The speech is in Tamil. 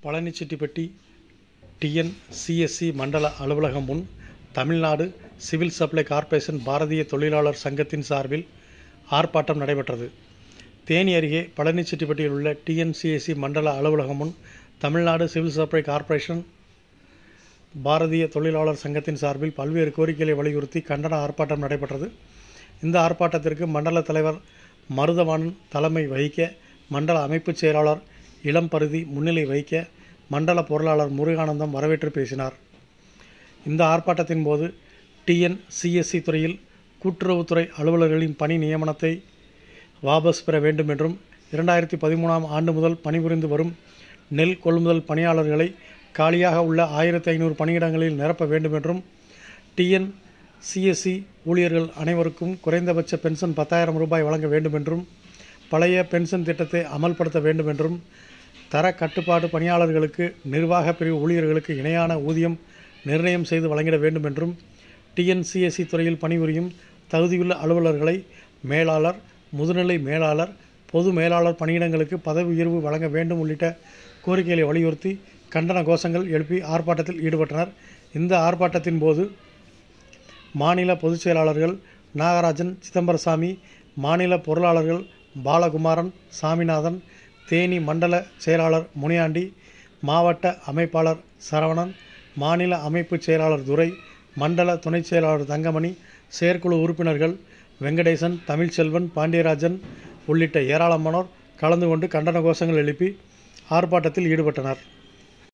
பழனிச்செட்டிப்பட்டி டிஎன்சிஎஸ்சி மண்டல அலுவலகம் முன் Tamil Nadu civil supply corporation Bharatiya தொழிலாளர் சங்கத்தின் சார்பில் ஆர்ப்பாட்டம் நடைபெற்றது தேனி அருகே பழனிச்செட்டிப்பட்டியில் உள்ள டிஎன்சிஎஸ்சி மண்டல அலுவலகம் முன் Tamil Nadu civil supply corporation Bharatiya தொழிலாளர் சங்கத்தின் சார்பில் பல்வேறு கோரிக்கைகளை வலியுறுத்தி கண்டன ஆர்ப்பாட்டம் நடைபெற்றது இந்த ஆர்ப்பாட்டத்திற்கு மண்டல தலைவர் மருதவாணன் தலைமை வகிக்க மண்டல அமைப்புச் செயலாளர் இளம்பருதி முன்னிலை வகிக்க மண்டல பொருளாளர் முருகானந்தம் வரவேற்று பேசினார் இந்த ஆர்ப்பாட்டத்தின் போது டிஎன்சிஎஸ்சி துறையில் கூட்டுறவுத்துறை அலுவலர்களின் பணி நியமனத்தை வாபஸ் பெற வேண்டும் என்றும் இரண்டாயிரத்தி பதிமூணாம் ஆண்டு முதல் பணிபுரிந்து வரும் நெல் கொள்முதல் பணியாளர்களை காலியாக உள்ள ஆயிரத்தி ஐநூறு பணியிடங்களில் நிரப்ப வேண்டும் என்றும் டிஎன் சிஎஸ்சி ஊழியர்கள் அனைவருக்கும் குறைந்தபட்ச பென்ஷன் பத்தாயிரம் ரூபாய் வழங்க வேண்டும் என்றும் பழைய பென்ஷன் திட்டத்தை அமல்படுத்த வேண்டும் என்றும் தர கட்டுப்பாடு பணியாளர்களுக்கு நிர்வாக பிரிவு ஊழியர்களுக்கு இணையான ஊதியம் நிர்ணயம் செய்து வழங்கிட வேண்டும் என்றும் டிஎன்சிஎஸ்சி துறையில் பணிபுரியும் தகுதியுள்ள அலுவலர்களை மேலாளர் முதுநிலை மேலாளர் பொது மேலாளர் பணியிடங்களுக்கு பதவி உயர்வு வழங்க வேண்டும் உள்ளிட்ட கோரிக்கைகளை வலியுறுத்தி கண்டன கோஷங்கள் எழுப்பி ஆர்ப்பாட்டத்தில் ஈடுபட்டனர் இந்த ஆர்ப்பாட்டத்தின் போது மாநில பொதுச் செயலாளர்கள் நாகராஜன் சிதம்பரசாமி மாநில பொருளாளர்கள் பாலகுமாரன் சாமிநாதன் தேனி மண்டல செயலாளர் முனியாண்டி மாவட்ட அமைப்பாளர் சரவணன் மாநில அமைப்புச் செயலாளர் துரை மண்டல துணைச் செயலாளர் தங்கமணி செயற்குழு உறுப்பினர்கள் வெங்கடேசன் தமிழ்ச்செல்வன் பாண்டியராஜன் உள்ளிட்ட ஏராளமானோர் கலந்து கொண்டு கண்டன கோஷங்கள் எழுப்பி ஆர்ப்பாட்டத்தில் ஈடுபட்டனர்